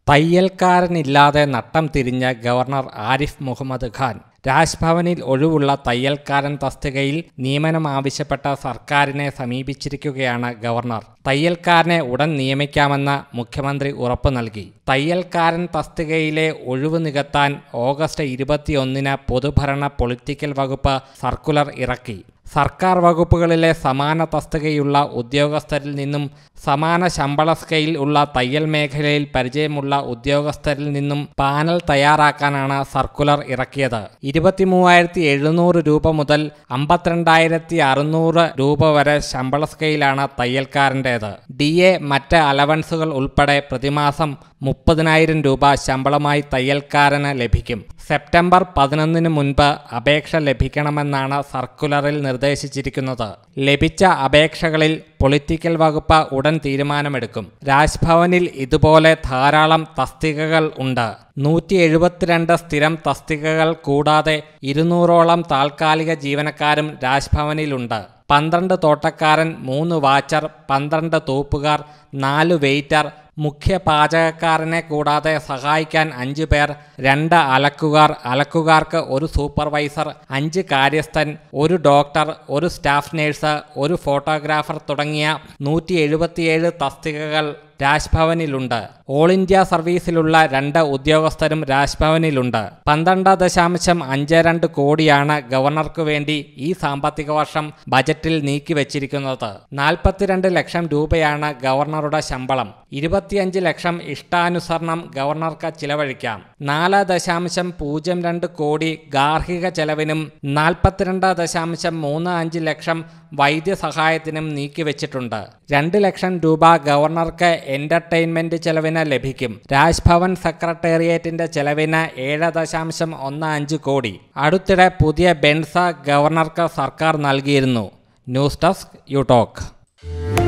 തയ്യൽക്കാരനില്ലാതെ നട്ടം തിരിഞ്ഞ ഗവർണർ ആരിഫ് മുഹമ്മദ് ഖാൻ രാജ്ഭവനിൽ ഒഴിവുള്ള തയ്യൽക്കാരൻ തസ്തികയിൽ നിയമനം ആവശ്യപ്പെട്ട സർക്കാരിനെ സമീപിച്ചിരിക്കുകയാണ് ഗവർണർ തയ്യൽക്കാരനെ ഉടൻ നിയമിക്കാമെന്ന് മുഖ്യമന്ത്രി ഉറപ്പു നൽകി തയ്യൽക്കാരൻ തസ്തികയിലെ ഒഴിവ് നികത്താൻ ഓഗസ്റ്റ് ഇരുപത്തിയൊന്നിന് പൊതുഭരണ പൊളിറ്റിക്കൽ വകുപ്പ് സർക്കുലർ ഇറക്കി സർക്കാർ വകുപ്പുകളിലെ സമാന തസ്തികയുള്ള ഉദ്യോഗസ്ഥരിൽ നിന്നും സമാന ശമ്പള സ്കെയിൽ ഉള്ള തയ്യൽ മേഖലയിൽ പരിചയമുള്ള ഉദ്യോഗസ്ഥരിൽ നിന്നും പാനൽ തയ്യാറാക്കാനാണ് സർക്കുലർ ഇറക്കിയത് ഇരുപത്തിമൂവായിരത്തി എഴുന്നൂറ് രൂപ മുതൽ അമ്പത്തിരണ്ടായിരത്തി അറുന്നൂറ് രൂപ വരെ ശമ്പള സ്കെയിലാണ് തയ്യൽക്കാരൻ്റേത് ഡി എ മറ്റ് അലവൻസുകൾ ഉൾപ്പെടെ പ്രതിമാസം മുപ്പതിനായിരം രൂപ ശമ്പളമായി തയ്യൽക്കാരന് ലഭിക്കും സെപ്റ്റംബർ പതിനൊന്നിന് മുൻപ് അപേക്ഷ ലഭിക്കണമെന്നാണ് സർക്കുലറിൽ നിർദ്ദേശിച്ചിരിക്കുന്നത് ലഭിച്ച അപേക്ഷകളിൽ പൊളിറ്റിക്കൽ വകുപ്പ് ഉടൻ തീരുമാനമെടുക്കും രാജ്ഭവനിൽ ഇതുപോലെ ധാരാളം തസ്തികകൾ ഉണ്ട് നൂറ്റി എഴുപത്തിരണ്ട് സ്ഥിരം തസ്തികകൾ കൂടാതെ ഇരുന്നൂറോളം താൽക്കാലിക ജീവനക്കാരും രാജ്ഭവനിലുണ്ട് പന്ത്രണ്ട് തോട്ടക്കാരൻ മൂന്ന് വാച്ചർ പന്ത്രണ്ട് തൂപ്പുകാർ നാല് വെയിറ്റർ മുഖ്യ പാചകക്കാരനെ കൂടാതെ സഹായിക്കാൻ അഞ്ച് പേർ രണ്ട് അലക്കുകാർ അലക്കുകാർക്ക് ഒരു സൂപ്പർവൈസർ അഞ്ച് കാര്യസ്ഥൻ ഒരു ഡോക്ടർ ഒരു സ്റ്റാഫ് നേഴ്സ് ഒരു ഫോട്ടോഗ്രാഫർ തുടങ്ങിയ നൂറ്റി എഴുപത്തിയേഴ് തസ്തികകൾ രാജ്ഭവനിലുണ്ട് ഓൾ ഇന്ത്യ സർവീസിലുള്ള രണ്ട് ഉദ്യോഗസ്ഥരും രാജ്ഭവനിലുണ്ട് പന്ത്രണ്ട് ദശാംശം അഞ്ച് രണ്ട് കോടിയാണ് ഗവർണർക്ക് വേണ്ടി ഈ സാമ്പത്തിക വർഷം ബജറ്റിൽ നീക്കിവച്ചിരിക്കുന്നത് നാൽപ്പത്തിരണ്ട് ലക്ഷം രൂപയാണ് ഗവർണറുടെ ശമ്പളം ഇരുപത്തിയഞ്ച് ലക്ഷം ഇഷ്ടാനുസരണം ഗവർണർക്ക് ചിലവഴിക്കാം നാല് ദശാംശം പൂജ്യം രണ്ട് കോടി ഗാർഹിക ചെലവിനും നാൽപ്പത്തിരണ്ട് ദശാംശം മൂന്ന് അഞ്ച് ലക്ഷം വൈദ്യസഹായത്തിനും നീക്കിവെച്ചിട്ടുണ്ട് രണ്ട് ലക്ഷം രൂപ ഗവർണർക്ക് എന്റർടൈൻമെന്റ് ചെലവിന് ലഭിക്കും രാജ്ഭവൻ സെക്രട്ടേറിയറ്റിന്റെ ചെലവിന് ഏഴ് ദശാംശം ഒന്ന് അഞ്ച് കോടി അടുത്തിടെ പുതിയ ബെൻസ ഗവർണർക്ക് സർക്കാർ നൽകിയിരുന്നു ന്യൂസ് ഡെസ്ക് യു ടോക്ക്